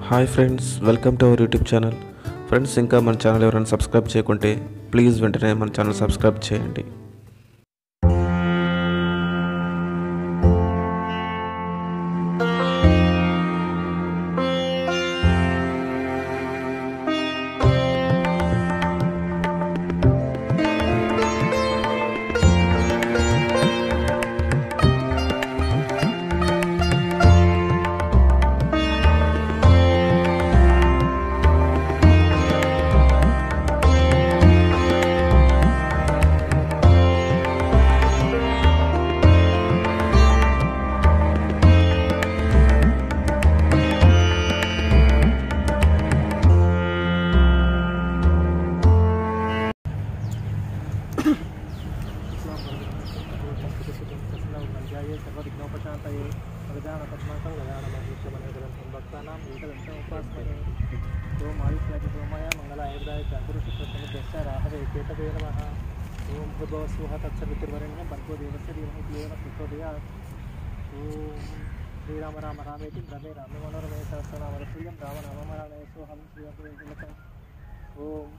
hi friends welcome to our YouTube channel friends ఇంకా మన channel ఎవరైనా సబ్స్క్రైబ్ చేయకుంటే ప్లీజ్ వెంటనే మన ఛానల్ సబ్స్క్రైబ్ చేయండి ధ్యాయే సర్వవిఘ్నోపశాంతయే ప్రజాన పద్మాకం గజానమగ్నిశమనగరం భక్తానాం ఏకదంతముపాస్మహే ఓం ఆయుష్యాజ సోమాయ మంగళ ఆయుర్దాయ చతురుషుత్వ సముద్రస్య రాహవే కేతవే నమః ఓం భూర్భవ స్వహ తత్సవితుర్వరేణ్యం భర్గో దేవస్య ధీమహి ధియోన ప్రచోదయాత్ ఓం శ్రీరామ రామ రామేతి రమే రామ మనోరమే సహస్రనామరతుల్యం రామనామరామే సోహం శ్రీరంగం ఓం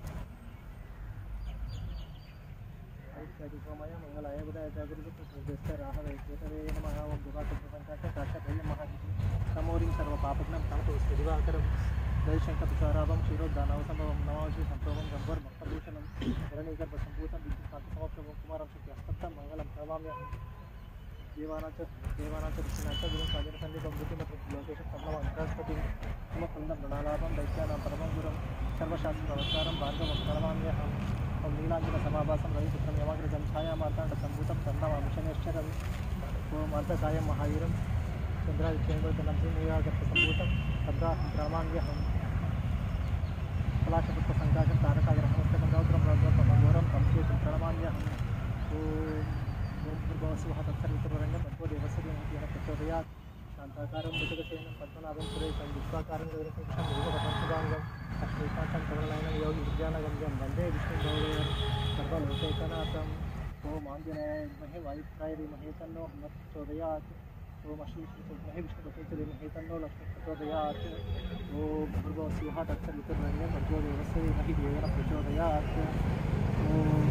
సోమయ మంగళాయ బుధాయ జాగృత రాహవే కేతవే నమః ఓం దుర్వాసంకాశ కాశభయం మహాజీ సమోరిం సర్వ పాపజ్ఞం తమతో దివాకరం జయశంకర తుషారావం క్షీరోద్దానవ సంభవం నమాంశి సంప్రోమం గంభర్ భక్తభూషణం హిరణీగర్భ సంభూతం విద్యుత్ కాంత సమప్రభం కుమారం శక్తి అస్తత్తం మంగళం ప్రణామ్యహం దేవానాచ దేవానాచ ఋషినాచ గురు సాగర సందీపం బుద్ధిమత లోకేశ సర్వం అంతరాస్పతి హిమఫలం మృణాలాభం దైత్యానాం పరమం గురం సర్వశాస్త్ర నమస్కారం భార్గవం ప్రణమామ్యహం ఓం నీలాంజన సమాభాసం రవిపుత్రం యమాగ్రజం ఛాయామార్తాండ సంభూతం చంద్రమామిషనేశ్వరం ఓం అర్థసాయం మహావీరం చంద్రాదిత్యేంద్రం శ్రీనియాగర్భ సంభూతం భద్రాహం ప్రణమామ్యహం కళాశపుష్ప సంకాశం తారకాగ్రహమస్తకం రౌద్రం రౌద్రం ఘోరం కంచేతం ప్రణమామ్యహం ఓం ఓం భూర్భవస్వహ తత్సర్వితుర్వరంగం భగవో దేవస్య ప్రచోదయాత్ శాంతాకారం మృతకసేనం పద్మనాభం సురేశం విశ్వాకారం గౌరవం విభవపంచదాంగం అశ్వైకాంతం కమలనయనం యోగి విద్యానగమ్యం వందే విష్ణుదేవం సర్వలోకైకనాథం ఓం ఆంజనేయ విద్మహే వాయుపుత్రాయ ధీమహి తన్నో హనుమత్ ప్రచోదయాత్ ఓం అశ్వీ విద్మహే విష్ణుపతే ధీమహి తన్నో లక్ష్మీ ప్రచోదయాత్ ఓం భూర్భవస్వహ తత్సర్వితుర్వరంగం భగవో దేవస్య ధీమహి దేవన ప్రచోదయాత్ ఓం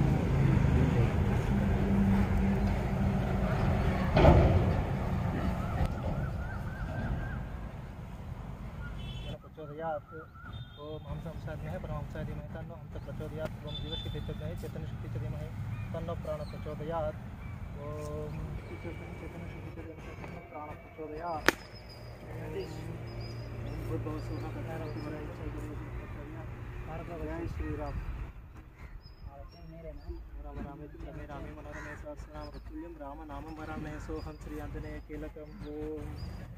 येन प्रचोदयात् ॐ हंसंसाध्महे परमहंसाय धीमहि तन्नो हंस प्रचोदयात् ॐ जीवशक्ति च धीमहि चेतनशक्ति च धीमहि तन्नो प्राण प्रचोदयात् ॐ चेतनशक्ति च धीमहि तन्नो प्राण प्रचोदयात् भूर्भुवस्सुः कथारति जय श्रीराम राम रामे रमे रामे मनोरमे सहस्रनाम तुल्यं राम नामं वरामहे सोऽहं श्री आञ्जनेय कीलकम् ॐ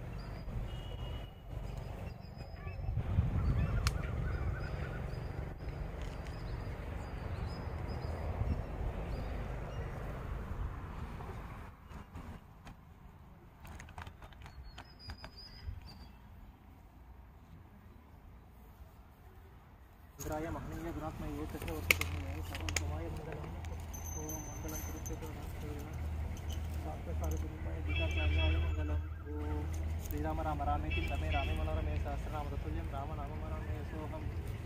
इंद्राय महनीय गुणात्म ये तस्य वस्तुतः सर्वं समाय मङ्गलम् ॐ मङ्गलं कुरुते शास्त्रसारगुरुमय गीताचार्याय मङ्गलम् ॐ श्रीराम राम रामेति रमे रामे मनोरमे सहस्रनाम तत्तुल्यं राम नाम मनोरमे सोऽहम्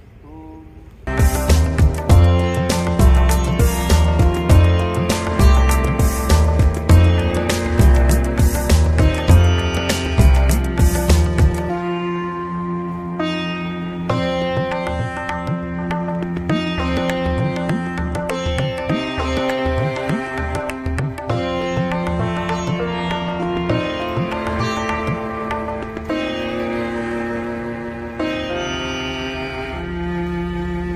ॐ ఓం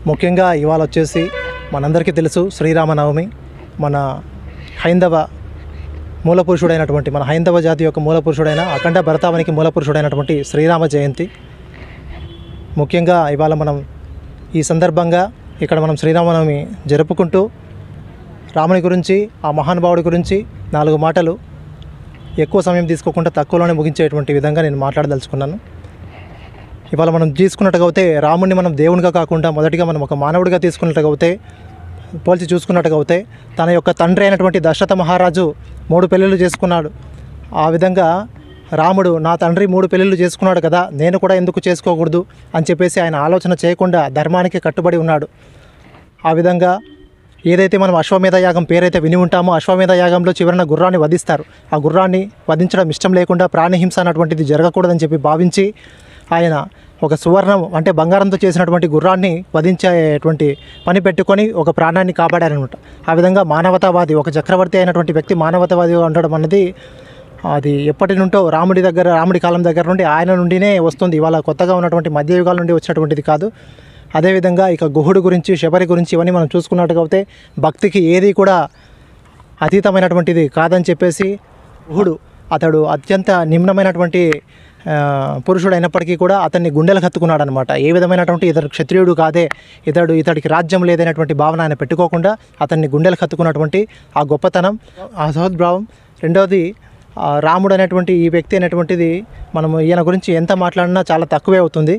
ముఖ్యంగా ఇవాళ వచ్చేసి మనందరికీ తెలుసు శ్రీరామనవమి మన హైందవ మూలపురుషుడైనటువంటి మన హైందవ జాతి యొక్క మూలపురుషుడైన అఖండ భరతావనికి మూలపురుషుడైనటువంటి శ్రీరామ జయంతి ముఖ్యంగా ఇవాళ మనం ఈ సందర్భంగా ఇక్కడ మనం శ్రీరామనవమి జరుపుకుంటూ రాముని గురించి ఆ మహానుభావుడి గురించి నాలుగు మాటలు ఎక్కువ సమయం తీసుకోకుండా తక్కువలోనే ముగించేటువంటి విధంగా నేను మాట్లాడదలుచుకున్నాను ఇవాళ మనం తీసుకున్నట్టుగా అయితే రాముడిని మనం దేవునిగా కాకుండా మొదటిగా మనం ఒక మానవుడిగా తీసుకున్నట్టుగా అయితే పోల్చి చూసుకున్నట్టుగా అయితే తన యొక్క తండ్రి అయినటువంటి దశరథ మహారాజు మూడు పెళ్ళిళ్ళు చేసుకున్నాడు ఆ విధంగా రాముడు నా తండ్రి మూడు పెళ్ళిళ్ళు చేసుకున్నాడు కదా నేను కూడా ఎందుకు చేసుకోకూడదు అని చెప్పేసి ఆయన ఆలోచన చేయకుండా ధర్మానికి కట్టుబడి ఉన్నాడు ఆ విధంగా ఏదైతే మనం అశ్వమేధ యాగం పేరైతే విని ఉంటామో అశ్వమేధ యాగంలో చివరన గుర్రాన్ని వధిస్తారు ఆ గుర్రాన్ని వధించడం ఇష్టం లేకుండా ప్రాణిహింస అన్నటువంటిది జరగకూడదని చెప్పి భావించి ఆయన ఒక సువర్ణం అంటే బంగారంతో చేసినటువంటి గుర్రాన్ని వధించేటువంటి పని పెట్టుకొని ఒక ప్రాణాన్ని కాపాడారనమాట ఆ విధంగా మానవతావాది ఒక చక్రవర్తి అయినటువంటి వ్యక్తి మానవతావాదిగా ఉండడం అన్నది అది ఎప్పటి నుండో రాముడి దగ్గర రాముడి కాలం దగ్గర నుండి ఆయన నుండినే వస్తుంది ఇవాళ కొత్తగా ఉన్నటువంటి మధ్యయుగాల నుండి వచ్చినటువంటిది కాదు అదేవిధంగా ఇక గుహుడు గురించి శబరి గురించి ఇవన్నీ మనం చూసుకున్నట్టుగా అయితే భక్తికి ఏది కూడా అతీతమైనటువంటిది కాదని చెప్పేసి గుహుడు అతడు అత్యంత నిమ్నమైనటువంటి ఆ, పురుషుడు అయినప్పటికీ కూడా అతన్ని గుండెలు హత్తుకున్నాడు అనమాట ఏ విధమైనటువంటి ఇతడు క్షత్రియుడు కాదే ఇతడు ఇతడికి రాజ్యం లేదనేటువంటి భావన ఆయన పెట్టుకోకుండా అతన్ని గుండెలు హత్తుకున్నటువంటి ఆ గొప్పతనం ఆ సహోద్భావం రెండవది ఆ రాముడు అనేటువంటి ఈ వ్యక్తి అనేటువంటిది మనము ఈయన గురించి ఎంత మాట్లాడినా చాలా తక్కువే అవుతుంది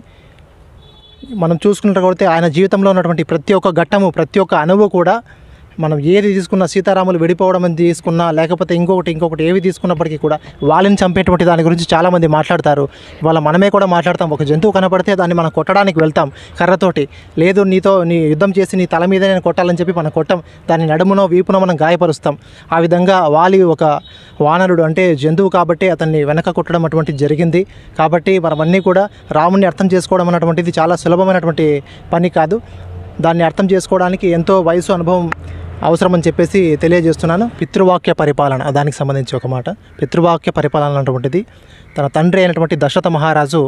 మనం చూసుకున్నట్టు ఆయన జీవితంలో ఉన్నటువంటి ప్రతి ఒక్క ఘట్టము ప్రతి ఒక్క అణువు కూడా మనం ఏది తీసుకున్నా సీతారాములు విడిపోవడం అని తీసుకున్నా లేకపోతే ఇంకొకటి ఇంకొకటి ఏవి తీసుకున్నప్పటికీ కూడా వాళ్ళని చంపేటువంటి దాని గురించి చాలామంది మాట్లాడతారు ఇవాళ మనమే కూడా మాట్లాడతాం ఒక జంతువు కనపడితే దాన్ని మనం కొట్టడానికి వెళ్తాం కర్రతోటి లేదు నీతో నీ యుద్ధం చేసి నీ తల మీద నేను కొట్టాలని చెప్పి మనం కొట్టం దాని నడుమునో వీపునో మనం గాయపరుస్తాం ఆ విధంగా వాలి ఒక వానరుడు అంటే జంతువు కాబట్టి అతన్ని వెనక కొట్టడం అటువంటిది జరిగింది కాబట్టి మనమన్నీ కూడా రాముని అర్థం చేసుకోవడం అన్నటువంటిది చాలా సులభమైనటువంటి పని కాదు దాన్ని అర్థం చేసుకోవడానికి ఎంతో వయసు అనుభవం అవసరమని చెప్పేసి తెలియజేస్తున్నాను పితృవాక్య పరిపాలన దానికి సంబంధించి ఒక మాట పితృవాక్య పరిపాలన అన్నటువంటిది తన తండ్రి అయినటువంటి దశరథ మహారాజు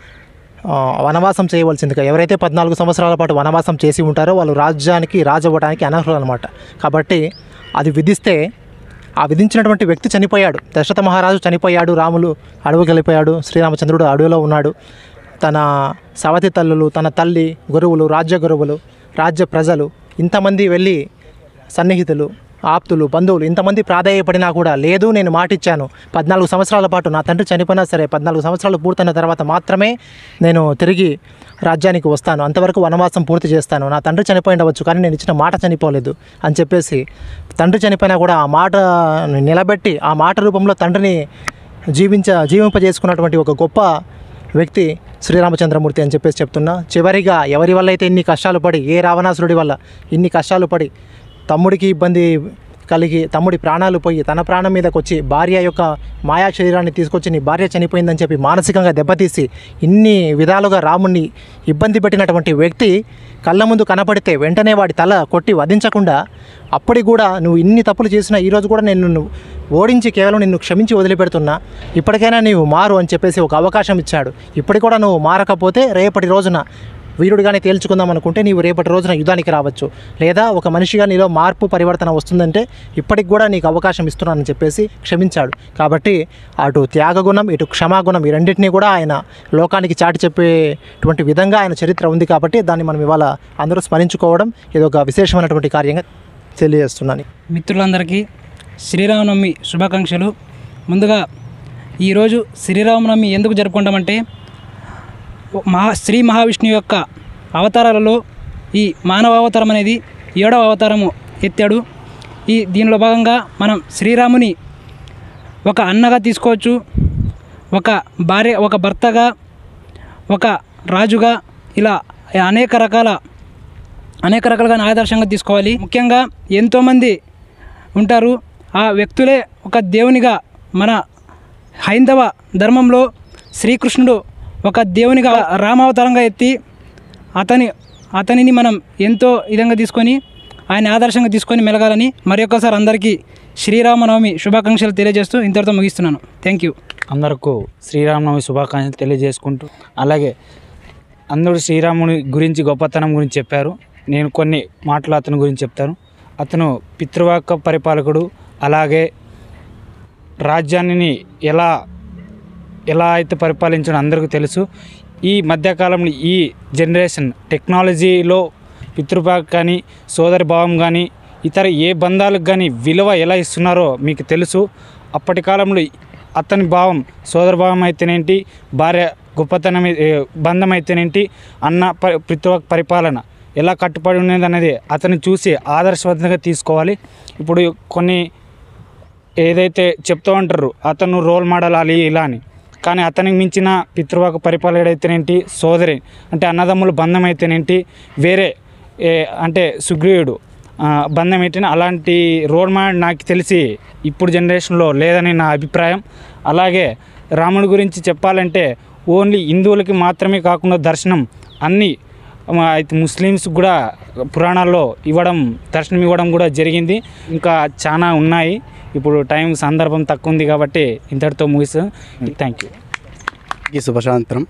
ఆ, వనవాసం చేయవలసిందిగా ఎవరైతే పద్నాలుగు సంవత్సరాల పాటు వనవాసం చేసి ఉంటారో వాళ్ళు రాజ్యానికి రాజవ్వడానికి అనర్హులు అనమాట కాబట్టి అది విధిస్తే ఆ విధించినటువంటి వ్యక్తి చనిపోయాడు దశరథ మహారాజు చనిపోయాడు రాములు అడవికి వెళ్ళిపోయాడు శ్రీరామచంద్రుడు అడవిలో ఉన్నాడు తన సవతి తల్లులు తన తల్లి గురువులు రాజ్య గురువులు రాజ్య ప్రజలు ఇంతమంది వెళ్ళి సన్నిహితులు ఆప్తులు బంధువులు ఇంతమంది ప్రాధాయపడినా కూడా లేదు నేను మాటిచ్చాను పద్నాలుగు సంవత్సరాల పాటు నా తండ్రి చనిపోయినా సరే పద్నాలుగు సంవత్సరాలు పూర్తయిన తర్వాత మాత్రమే నేను తిరిగి రాజ్యానికి వస్తాను అంతవరకు వనవాసం పూర్తి చేస్తాను నా తండ్రి చనిపోయి ఉండవచ్చు కానీ నేను ఇచ్చిన మాట చనిపోలేదు అని చెప్పేసి తండ్రి చనిపోయినా కూడా ఆ మాట నిలబెట్టి ఆ మాట రూపంలో తండ్రిని జీవించ జీవింపజేసుకున్నటువంటి ఒక గొప్ప వ్యక్తి శ్రీరామచంద్రమూర్తి అని చెప్పేసి చెప్తున్నా చివరిగా ఎవరి వల్ల అయితే ఇన్ని కష్టాలు పడి ఏ రావణాసురుడి వల్ల ఇన్ని కష్టాలు పడి తమ్ముడికి ఇబ్బంది కలిగి తమ్ముడి ప్రాణాలు పోయి తన ప్రాణం మీదకి వచ్చి భార్య యొక్క మాయా శరీరాన్ని తీసుకొచ్చి నీ భార్య చనిపోయిందని చెప్పి మానసికంగా దెబ్బతీసి ఇన్ని విధాలుగా రాముణ్ణి ఇబ్బంది పెట్టినటువంటి వ్యక్తి కళ్ళ ముందు కనపడితే వెంటనే వాడి తల కొట్టి వధించకుండా అప్పటికి కూడా నువ్వు ఇన్ని తప్పులు చేసినా ఈరోజు కూడా నేను నిన్ను ఓడించి కేవలం నిన్ను క్షమించి వదిలిపెడుతున్నా ఇప్పటికైనా నీవు మారు అని చెప్పేసి ఒక అవకాశం ఇచ్చాడు ఇప్పటికి కూడా నువ్వు మారకపోతే రేపటి రోజున వీరుడిగానే తేల్చుకుందాం అనుకుంటే నీవు రేపటి రోజున యుద్ధానికి రావచ్చు లేదా ఒక మనిషిగా నీలో మార్పు పరివర్తన వస్తుందంటే ఇప్పటికి కూడా నీకు అవకాశం ఇస్తున్నానని చెప్పేసి క్షమించాడు కాబట్టి అటు త్యాగగుణం ఇటు క్షమాగుణం ఈ రెండింటినీ కూడా ఆయన లోకానికి చాటి చెప్పేటువంటి విధంగా ఆయన చరిత్ర ఉంది కాబట్టి దాన్ని మనం ఇవాళ అందరూ స్మరించుకోవడం ఇది ఒక విశేషమైనటువంటి కార్యంగా తెలియజేస్తున్నాను మిత్రులందరికీ శ్రీరామనవమి శుభాకాంక్షలు ముందుగా ఈరోజు శ్రీరామనవమి ఎందుకు జరుపుకుంటామంటే మహా శ్రీ మహావిష్ణువు యొక్క అవతారాలలో ఈ మానవ అవతారం అనేది ఏడవ అవతారము ఎత్తాడు ఈ దీనిలో భాగంగా మనం శ్రీరాముని ఒక అన్నగా తీసుకోవచ్చు ఒక భార్య ఒక భర్తగా ఒక రాజుగా ఇలా అనేక రకాల అనేక రకాలుగా ఆదర్శంగా తీసుకోవాలి ముఖ్యంగా ఎంతోమంది ఉంటారు ఆ వ్యక్తులే ఒక దేవునిగా మన హైందవ ధర్మంలో శ్రీకృష్ణుడు ఒక దేవునిగా రామావతారంగా ఎత్తి అతని అతనిని మనం ఎంతో విధంగా తీసుకొని ఆయన ఆదర్శంగా తీసుకొని మెలగాలని మరి ఒక్కసారి అందరికీ శ్రీరామనవమి శుభాకాంక్షలు తెలియజేస్తూ ఇంతటితో ముగిస్తున్నాను థ్యాంక్ యూ అందరికీ శ్రీరామనవమి శుభాకాంక్షలు తెలియజేసుకుంటూ అలాగే అందరూ శ్రీరాముని గురించి గొప్పతనం గురించి చెప్పారు నేను కొన్ని మాటలు అతని గురించి చెప్తాను అతను పితృవాక పరిపాలకుడు అలాగే రాజ్యాన్ని ఎలా ఎలా అయితే పరిపాలించడం అందరికీ తెలుసు ఈ మధ్యకాలంలో ఈ జనరేషన్ టెక్నాలజీలో పితృభాగం కానీ సోదరి భావం కానీ ఇతర ఏ బంధాలకు కానీ విలువ ఎలా ఇస్తున్నారో మీకు తెలుసు అప్పటి కాలంలో అతని భావం సోదర భావం అయితేనేంటి భార్య గొప్పతనం ఏ, బంధం అయితేనేంటి అన్న ప పితృవాక పరిపాలన ఎలా కట్టుబడి ఉన్నది అనేది అతను చూసి ఆదర్శవంతంగా తీసుకోవాలి ఇప్పుడు కొన్ని ఏదైతే చెప్తూ ఉంటారు అతను రోల్ మోడల్ అలి ఇలా అని కానీ అతనికి మించిన పితృవాక పరిపాలకుడు అయితేనేంటి సోదరి అంటే అన్నదమ్ముల బంధం అయితేనేంటి వేరే ఏ అంటే సుగ్రీవుడు ఆ, బంధం ఏంటంటే అలాంటి రోల్ మోడల్ నాకు తెలిసి ఇప్పుడు జనరేషన్లో లేదని నా అభిప్రాయం అలాగే రాముడి గురించి చెప్పాలంటే ఓన్లీ హిందువులకి మాత్రమే కాకుండా దర్శనం అన్ని మ- అయితే ముస్లిమ్స్ కూడా పురాణాల్లో ఇవ్వడం దర్శనం ఇవ్వడం కూడా జరిగింది ఇంకా చాలా ఉన్నాయి ఇప్పుడు టైం సందర్భం తక్కువ ఉంది కాబట్టి ఇంతటితో ముగిస్తాం థ్యాంక్ యూ ఈ శుభశాంతరం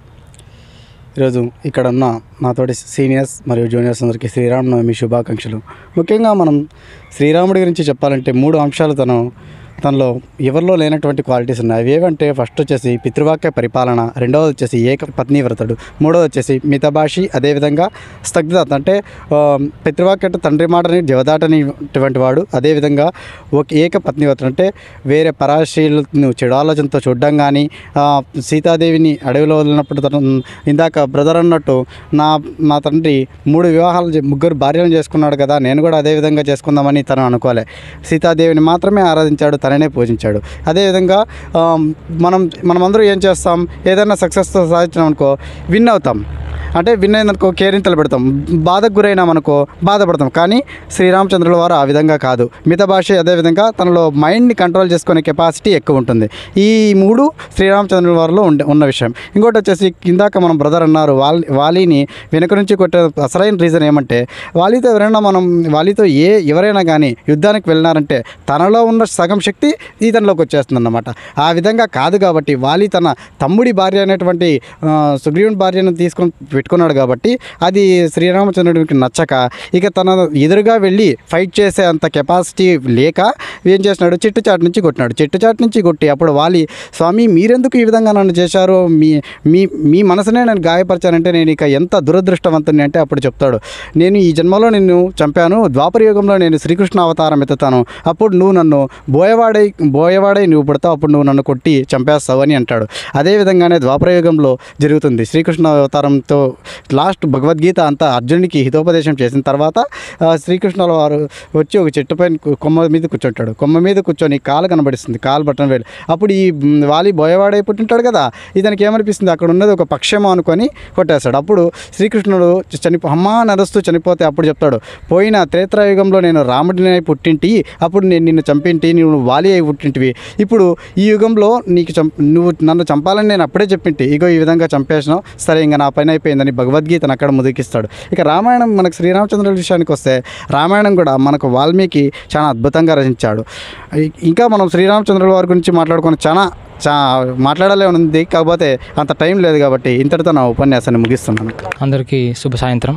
ఈరోజు ఇక్కడ ఉన్న నాతోటి సీనియర్స్ మరియు జూనియర్స్ అందరికీ శ్రీరామనవమి శుభాకాంక్షలు ముఖ్యంగా మనం శ్రీరాముడి గురించి చెప్పాలంటే మూడు అంశాలు తను తనలో ఎవరిలో లేనటువంటి క్వాలిటీస్ ఉన్నాయి అవి ఏవంటే ఫస్ట్ వచ్చేసి పితృవాక్య పరిపాలన రెండవది వచ్చేసి ఏక పత్నివ్రతుడు మూడవది వచ్చేసి మితభాషి అదేవిధంగా స్తగ్ధత అంటే ఆ, పితృవాక్య అంటే తండ్రి మాటని జవదాటనిటువంటి వాడు అదేవిధంగా ఒక ఏక పత్నివ్రతుడు అంటే వేరే పరాశీలను చెడు ఆలోచనతో చూడడం కానీ ఆ, సీతాదేవిని అడవిలో వదిలినప్పుడు తను ఇందాక బ్రదర్ అన్నట్టు నా నా తండ్రి మూడు వివాహాలు చే- ముగ్గురు భార్యలను చేసుకున్నాడు కదా నేను కూడా అదే విధంగా చేసుకుందామని తను అనుకోలే సీతాదేవిని మాత్రమే ఆరాధించాడు తననే పూజించాడు అదేవిధంగా ఆ, మనం మనమందరూ ఏం చేస్తాం ఏదైనా సక్సెస్తో సాధించినాం అనుకో విన్ అవుతాం అంటే విన్ అయిందనుకో కేరింతలు పెడతాం బాధకు గురైనాం అనుకో బాధపడతాం కానీ శ్రీరామచంద్రుల వారు ఆ విధంగా కాదు మిగతా భాష అదేవిధంగా తనలో మైండ్ని కంట్రోల్ చేసుకునే కెపాసిటీ ఎక్కువ ఉంటుంది ఈ మూడు శ్రీరామచంద్రుల వారిలో ఉండే ఉన్న విషయం ఇంకోటి వచ్చేసి ఇందాక మనం బ్రదర్ అన్నారు వాలి వాలీని వెనుక నుంచి కొట్టే అసలైన రీజన్ ఏమంటే వాలీతో ఎవరైనా మనం వాలీతో ఏ ఎవరైనా కానీ యుద్ధానికి వెళ్ళినారంటే తనలో ఉన్న సగం శక్తి ఇతనిలోకి వచ్చేస్తుంది అన్నమాట ఆ విధంగా కాదు కాబట్టి వాలి తన తమ్ముడి భార్య అనేటువంటి ఆ, సుగ్రీవుని భార్యను తీసుకొని పెట్టుకున్నాడు కాబట్టి అది శ్రీరామచంద్రుడికి నచ్చక ఇక తన ఎదురుగా వెళ్ళి ఫైట్ చేసే అంత కెపాసిటీ లేక ఏం చేసినాడు చెట్టు చాటు నుంచి కొట్టినాడు చెట్టు చాటు నుంచి కొట్టి అప్పుడు వాలి స్వామి మీరెందుకు ఈ విధంగా నన్ను చేశారు మీ మీ మీ మనసునే నేను గాయపరిచానంటే నేను ఇక ఎంత దురదృష్టవంతుని అంటే అప్పుడు చెప్తాడు నేను ఈ జన్మలో నిన్ను చంపాను ద్వాపర యుగంలో నేను శ్రీకృష్ణ అవతారం ఎత్తుతాను అప్పుడు నువ్వు నన్ను బోయవాడై బోయవాడై నువ్వు పుడతావు అప్పుడు నువ్వు నన్ను కొట్టి చంపేస్తావు అని అంటాడు అదేవిధంగానే ద్వాపర యుగంలో జరుగుతుంది శ్రీకృష్ణ అవతారంతో లాస్ట్ భగవద్గీత అంతా అర్జునుడికి హితోపదేశం చేసిన తర్వాత ఆ, శ్రీకృష్ణుల వారు వచ్చి ఒక చెట్టు పైన కు- కొమ్మ మీద కూర్చుంటాడు కొమ్మ మీద కూర్చొని కాలు కనబడిస్తుంది కాలు బట్టన వేలు అప్పుడు ఈ మ్, వాలి బోయవాడై పుట్టింటాడు కదా ఇతనికి ఏమనిపిస్తుంది అక్కడ ఉన్నది ఒక పక్షమో అనుకొని కొట్టేస్తాడు అప్పుడు శ్రీకృష్ణుడు చనిపో అమ్మా నడుస్తూ చనిపోతే అప్పుడు చెప్తాడు పోయిన త్రేత్రయుగంలో నేను రాముడిని అయి పుట్టింటి అప్పుడు నేను నిన్ను చంపింటి నువ్వు వాలి అయి పుట్టింటివి ఇప్పుడు ఈ యుగంలో నీకు చంప నువ్వు నన్ను చంపాలని నేను అప్పుడే చెప్పింటి ఇగో ఈ విధంగా చంపేసినావు సరే ఇంకా నా పని అయిపోయిందని భగవద్గీతను అక్కడ ముదికిస్తాడు ఇక రామాయణం మనకు శ్రీరామచంద్రుల విషయానికి వస్తే రామాయణం కూడా మనకు వాల్మీకి చాలా అద్భుతంగా రచించాడు ఇ- ఇంకా మనం శ్రీరామచంద్రుల వారి గురించి మాట్లాడుకొని చాలా చా మాట్లాడాలే ఉంది కాకపోతే అంత టైం లేదు కాబట్టి ఇంతటితో నా ఉపన్యాసాన్ని ముగిస్తున్నాను అందరికీ శుభ సాయంత్రం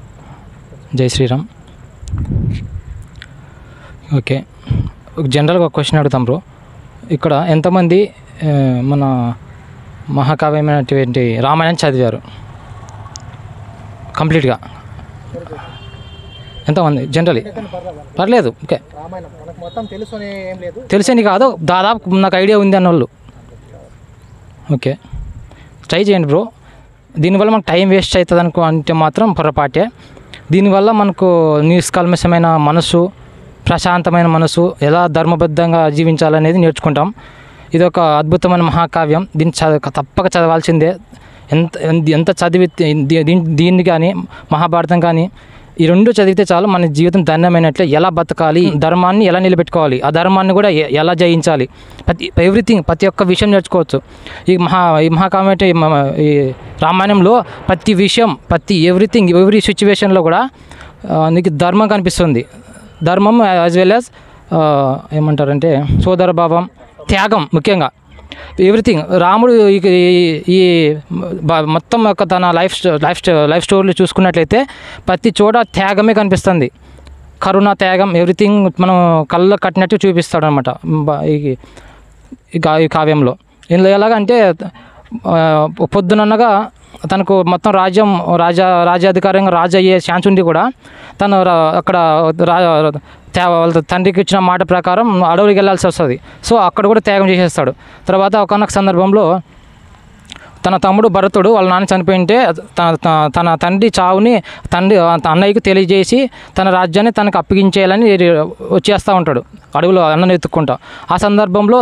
జై శ్రీరామ్ ఓకే జనరల్గా ఒక క్వశ్చన్ అడుగుతాం బ్రో ఇక్కడ ఎంతమంది ఆ, మన మహాకావ్యమైనటువంటి రామాయణం చదివారు కంప్లీట్గా ఎంతమంది జనరలీ పర్లేదు ఓకే రామాయణం మనకు మొత్తం తెలుసు అని ఏం లేదు తెలిసేది కాదు దాదాపు నాకు ఐడియా ఉంది అన్న వాళ్ళు ఓకే ట్రై చేయండి బ్రో దీనివల్ల మనకు టైం వేస్ట్ అవుతుంది అనుకో అంటే మాత్రం పొరపాటే దీనివల్ల మనకు నిష్కల్మషమైన మనసు ప్రశాంతమైన మనసు ఎలా ధర్మబద్ధంగా జీవించాలనేది నేర్చుకుంటాం ఇది ఒక అద్భుతమైన మహాకావ్యం దీన్ని చదవ తప్పక చదవాల్సిందే ఎంత ఎంత చదివి దీన్ని దీన్ని కానీ మహాభారతం కానీ ఈ రెండు చదివితే చాలు మన జీవితం ధన్యమైనట్లే ఎలా బతకాలి ధర్మాన్ని ఎలా నిలబెట్టుకోవాలి ఆ ధర్మాన్ని కూడా ఎ- ఎలా జయించాలి ప్రతి ఎవ్రీథింగ్ ప్రతి ఒక్క విషయం నేర్చుకోవచ్చు ఈ మహా ఈ మహాకావ్యం అంటే ఈ మ- ఈ రామాయణంలో ప్రతి విషయం ప్రతి ఎవ్రీథింగ్ ఎవ్రీ సిచ్యువేషన్లో కూడా ఆ, నీకు ధర్మం కనిపిస్తుంది ధర్మం యాజ్ వెల్ యాజ్ ఏమంటారంటే సోదర భావం త్యాగం ముఖ్యంగా ఎవ్రీథింగ్ రాముడు ఈ ఈ- ఈ బ- మొత్తం యొక్క తన లైఫ్ స్టో- లైఫ్ స్టో- లైఫ్ స్టోరీలు చూసుకున్నట్లయితే ప్రతి చోట త్యాగమే కనిపిస్తుంది కరుణ త్యాగం ఎవ్రీథింగ్ మనం కళ్ళలో కట్టినట్టు చూపిస్తాడు అనమాట ఈ ఈ కా- ఈ కావ్యంలో ఇందులో ఎలాగంటే ఆ, పొద్దుననగా తనకు మొత్తం రాజ్యం రాజా రాజ్యాధికారంగా రాజు అయ్యే ఛాన్స్ ఉండి కూడా తను రా- అక్కడ రా త్యా వాళ్ళ తండ్రికి ఇచ్చిన మాట ప్రకారం అడవులకు వెళ్ళాల్సి వస్తుంది సో అక్కడ కూడా త్యాగం చేసేస్తాడు తర్వాత ఒకనొక సందర్భంలో తన తమ్ముడు భరతుడు వాళ్ళ నాన్న చనిపోయింటే తన తన- తన తండ్రి చావుని తండ్రి తన అన్నయ్యకు తెలియజేసి తన రాజ్యాన్ని తనకు అప్పగించేయాలని వచ్చేస్తూ ఉంటాడు అడవిలో అన్నను ఎత్తుక్కుంటా ఆ సందర్భంలో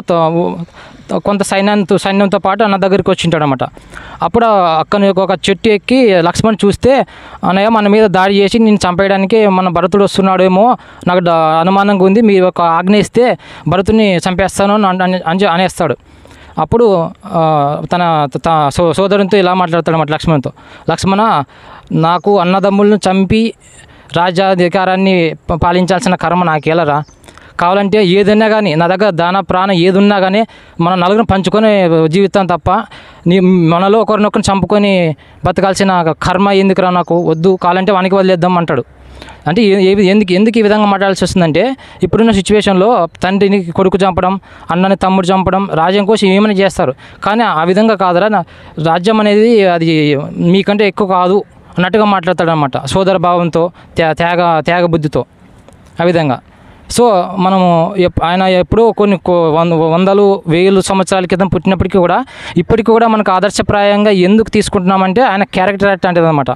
త- కొంత సైన్యంతో సైన్యంతో పాటు అన్న దగ్గరికి వచ్చింటాడు అనమాట అప్పుడు అక్కని ఒక చెట్టు ఎక్కి లక్ష్మణ్ చూస్తే అన్నయ్య మన మీద దాడి చేసి నేను చంపేయడానికి మన భరతుడు వస్తున్నాడేమో నాకు డ- అనుమానంగా ఉంది మీరు ఒక ఆజ్ఞ ఇస్తే భరతుని చంపేస్తాను అని అన్- అని అనేస్తాడు అప్పుడు ఆ, తన త- సో సోదరునితో ఇలా మాట్లాడతాడు అన్నమాట లక్ష్మణ్తో లక్ష్మణ నాకు అన్నదమ్ములను చంపి రాజ్యాధికారాన్ని ప- పాలించాల్సిన కర్మ నాకేలరా కావాలంటే ఏదైనా కానీ నా దగ్గర దాన ప్రాణం ఏది ఉన్నా కానీ మనం నలుగురు పంచుకొని జీవితం తప్ప నీ మనలో ఒకరినొకరిని చంపుకొని బతకాల్సిన కర్మ ఎందుకురా నాకు వద్దు కావాలంటే వానికి వదిలేద్దాం అంటాడు అంటే ఏ- ఏ- ఎందుకు ఎందుకు ఈ విధంగా మాట్లాడాల్సి వస్తుందంటే ఇప్పుడున్న సిచ్యువేషన్లో తండ్రిని కొడుకు చంపడం అన్నని తమ్ముడు చంపడం రాజ్యం కోసం ఏమైనా చేస్తారు కానీ ఆ విధంగా కాదురా నా రాజ్యం అనేది అది మీకంటే ఎక్కువ కాదు అన్నట్టుగా మాట్లాడతాడు అనమాట సోదర భావంతో త్యా- త్యాగ త్యాగ బుద్ధితో ఆ విధంగా సో మనము ఎప్- ఆయన ఎప్పుడో కొన్ని కో- వంద వందలు వేలు సంవత్సరాల క్రితం పుట్టినప్పటికీ కూడా ఇప్పటికీ కూడా మనకు ఆదర్శప్రాయంగా ఎందుకు తీసుకుంటున్నామంటే ఆయన క్యారెక్టర్ అట్లాంటిది అనమాట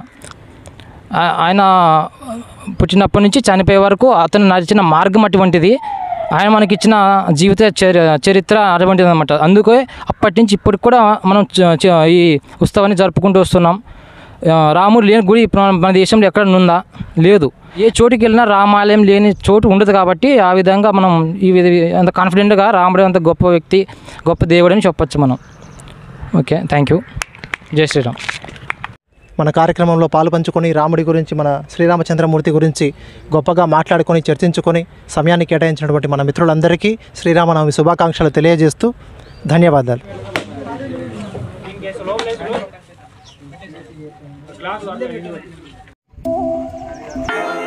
ఆ- ఆయన పుట్టినప్పటి నుంచి చనిపోయే వరకు అతను నడిచిన మార్గం అటువంటిది ఆయన మనకిచ్చిన జీవిత చరి చరిత్ర అటువంటిది అనమాట అందుకే అప్పటి నుంచి ఇప్పటికి కూడా మనం చ- చ- ఈ ఉత్సవాన్ని జరుపుకుంటూ వస్తున్నాం ఆ, రాముడు లేని గుడి ఇప్పుడు మన- మన దేశంలో ఎక్కడ ఉందా లేదు ఏ చోటుకి వెళ్ళినా రామాలయం లేని చోటు ఉండదు కాబట్టి ఆ విధంగా మనం ఈ విధ అంత కాన్ఫిడెంట్గా రాముడు అంత గొప్ప వ్యక్తి గొప్ప దేవుడు అని చెప్పొచ్చు మనం ఓకే థ్యాంక్ యూ జై శ్రీరామ్ మన కార్యక్రమంలో పాలు పంచుకొని రాముడి గురించి మన శ్రీరామచంద్రమూర్తి గురించి గొప్పగా మాట్లాడుకొని చర్చించుకొని సమయాన్ని కేటాయించినటువంటి మన మిత్రులందరికీ శ్రీరామనవమి శుభాకాంక్షలు తెలియజేస్తూ ధన్యవాదాలు క్లాస్